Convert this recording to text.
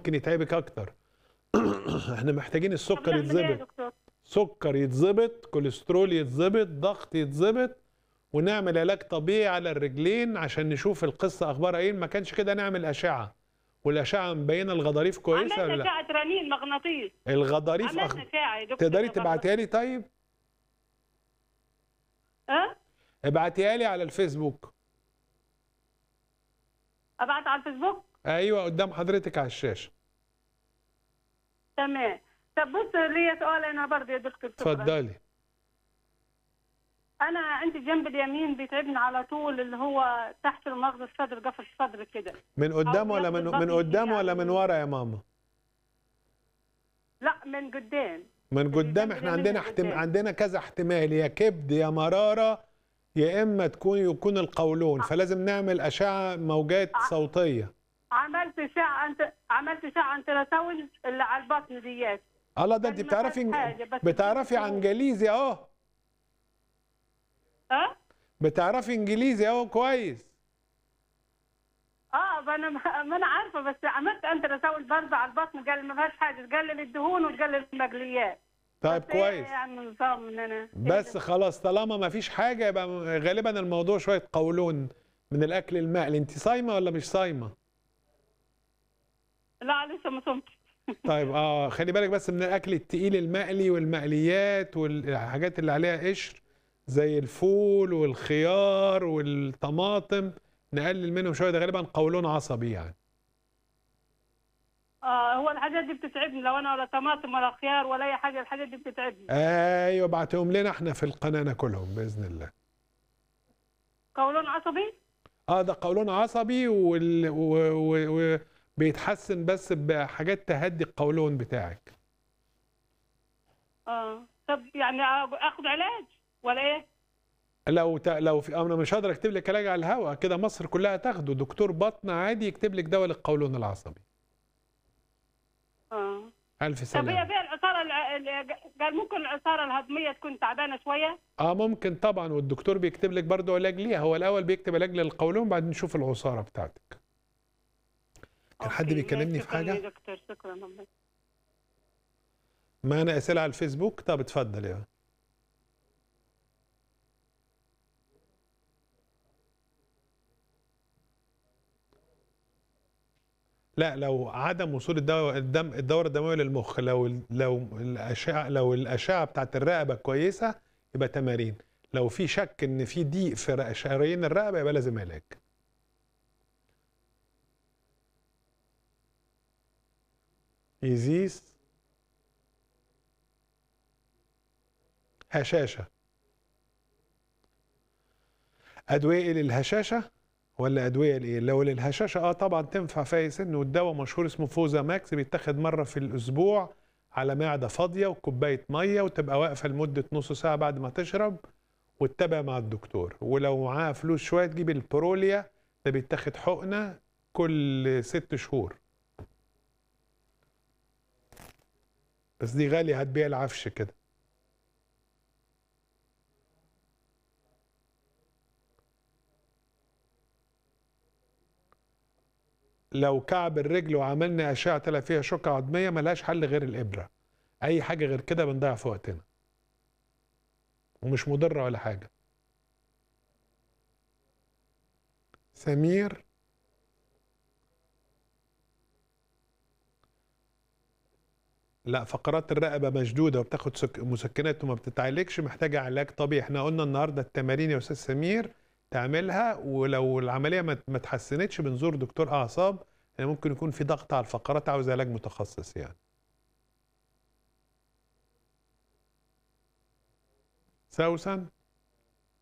ممكن يتعبك اكتر احنا محتاجين طب السكر نعمل ايه يا يتظبط دكتور؟ سكر يتظبط كوليسترول يتظبط ضغط يتظبط ونعمل علاج طبيعي على الرجلين عشان نشوف القصه اخبارها ايه ما كانش كده نعمل اشعه والاشعه مبينه الغضاريف كويسه ولا عملنا لا اشعه رنين مغناطيس الغضاريف عملنا أخ... اشعه يا دكتور تقدري مغناطيس. تبعتيها لي طيب ها؟ ابعتيها لي على الفيسبوك ابعت على الفيسبوك؟ ايوه قدام حضرتك على الشاشه تمام طب بص ليا سؤال انا برضه يا دكتور شكراً. اتفضلي انا عندي جنب اليمين بيتعبني على طول اللي هو تحت المغز الصدر قفص الصدر كده من قدام أو ولا ياخد من البطن من قدام يعني. ولا من ورا يا ماما لا من قدام من قدام جنب احنا اليمين عندنا من احتم... قدام. عندنا كذا احتمال يا كبد يا مراره يا اما تكون يكون القولون فلازم نعمل اشعه موجات صوتيه عملت اشعه انت عملت اشعه انتراساوند اللي على البطن ديات الله ده انت يعني ما بتعرفي فيهاش إنج- حاجة، بس بتعرفي الدكتور- انجليزي اهو ها؟ بتعرفي انجليزي اهو كويس اه ما انا ما انا عارفه بس عملت انتراساوند برضه على البطن قال ما فيهاش حاجه تقلل الدهون وتقلل المقليات طيب بس إيه كويس يعني نظام ان انا بس خلاص طالما ما فيش حاجه يبقى غالبا الموضوع شويه قولون من الاكل المقلي انت صايمه ولا مش صايمه لا لسه ما صمتش طيب اه خلي بالك بس من الاكل التقيل المقلي والمقليات والحاجات اللي عليها قشر زي الفول والخيار والطماطم نقلل منهم شويه ده غالبا قولون عصبي يعني اه هو الحاجات دي بتتعبني لو انا ولا طماطم ولا خيار ولا اي حاجه الحاجات دي بتتعبني ايوه ابعتهم لنا احنا في القناه ناكلهم باذن الله قولون عصبي اه ده قولون عصبي وال... و... و... و... بيتحسن بس بحاجات تهدي القولون بتاعك اه طب يعني اخد علاج ولا ايه لو ت... لو في انا مش هقدر اكتب لك علاج على الهواء كده مصر كلها تاخده دكتور بطن عادي يكتب لك دواء للقولون العصبي اه الف طب هي سلامه فيها العصاره الع- ال- قال ممكن العصاره الهضميه تكون تعبانه شويه اه ممكن طبعا والدكتور بيكتب لك برضه علاج ليها هو الاول بيكتب علاج للقولون بعدين نشوف العصاره بتاعتك كان حد أوكي، بيكلمني في شكراً حاجه يا دكتور شكرا والله معانا اسئله على الفيسبوك طب اتفضل يا لا لو عدم وصول الدواء الدم الدوره الدمويه للمخ لو ال- لو الاشعه لو الاشعه بتاعت الرقبه كويسه يبقى تمارين لو في شك ان في ضيق في رق- شرايين الرقبه يبقى لازم علاج يزيس هشاشه ادويه للهشاشه ولا ادويه لايه لو للهشاشه اه طبعا تنفع في اي سن والدواء مشهور اسمه فوزا ماكس بيتاخد مره في الاسبوع على معده فاضيه وكوبايه ميه وتبقى واقفه لمده نص ساعه بعد ما تشرب وتتابع مع الدكتور ولو معاها فلوس شويه تجيب البروليا ده بيتاخد حقنه كل ست شهور بس دي غاليه هتبيع العفش كده لو كعب الرجل وعملنا اشعه طلع فيها شوكه عظميه ملهاش حل غير الابره اي حاجه غير كده بنضيع في وقتنا ومش مضره ولا حاجه سمير لا فقرات الرقبه مشدوده وبتاخد سك... مسكنات وما بتتعالجش محتاجه علاج طبيعي احنا قلنا النهارده التمارين يا استاذ سمير تعملها ولو العمليه ما ما اتحسنتش بنزور دكتور اعصاب يعني ممكن يكون في ضغط على الفقرات عاوز علاج متخصص يعني سوسن